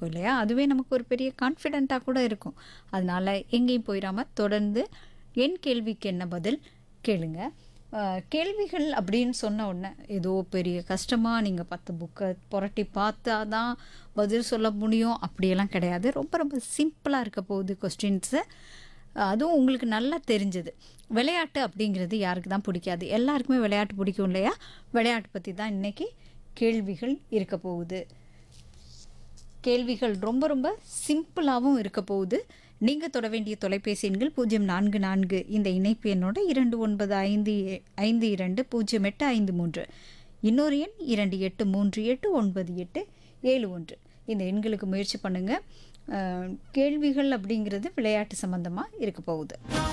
இருக்கும் இல்லையா அதுவே நமக்கு ஒரு பெரிய கான்ஃபிடென்ட்டாக கூட இருக்கும் அதனால எங்கேயும் போயிடாம தொடர்ந்து என் கேள்விக்கு என்ன பதில் கேளுங்க அஹ், கேள்விகள் அப்படின்னு சொன்ன உடனே ஏதோ பெரிய கஷ்டமாக நீங்கள் பத்து புக்கை புரட்டி பார்த்தா தான் பதில் சொல்ல முடியும் அப்படியெல்லாம் கிடையாது ரொம்ப ரொம்ப சிம்பிளாக இருக்க போகுது கொஸ்டின்ஸு அதுவும் உங்களுக்கு நல்லா தெரிஞ்சது விளையாட்டு அப்படிங்கிறது யாருக்கு தான் பிடிக்காது எல்லாருக்குமே விளையாட்டு பிடிக்கும் இல்லையா விளையாட்டு பற்றி தான் இன்றைக்கி கேள்விகள் இருக்க போகுது கேள்விகள் ரொம்ப ரொம்ப சிம்பிளாகவும் இருக்க போகுது நீங்கள் தொட வேண்டிய தொலைபேசி எண்கள் பூஜ்ஜியம் நான்கு நான்கு இந்த இணைப்பு எண்ணோட இரண்டு ஒன்பது ஐந்து எ- ஐந்து இரண்டு பூஜ்ஜியம் எட்டு ஐந்து மூன்று இன்னொரு எண் இரண்டு எட்டு மூன்று எட்டு ஒன்பது எட்டு ஏழு ஒன்று இந்த எண்களுக்கு முயற்சி பண்ணுங்கள் கேள்விகள் அப்படிங்கிறது விளையாட்டு சம்மந்தமாக இருக்க போகுது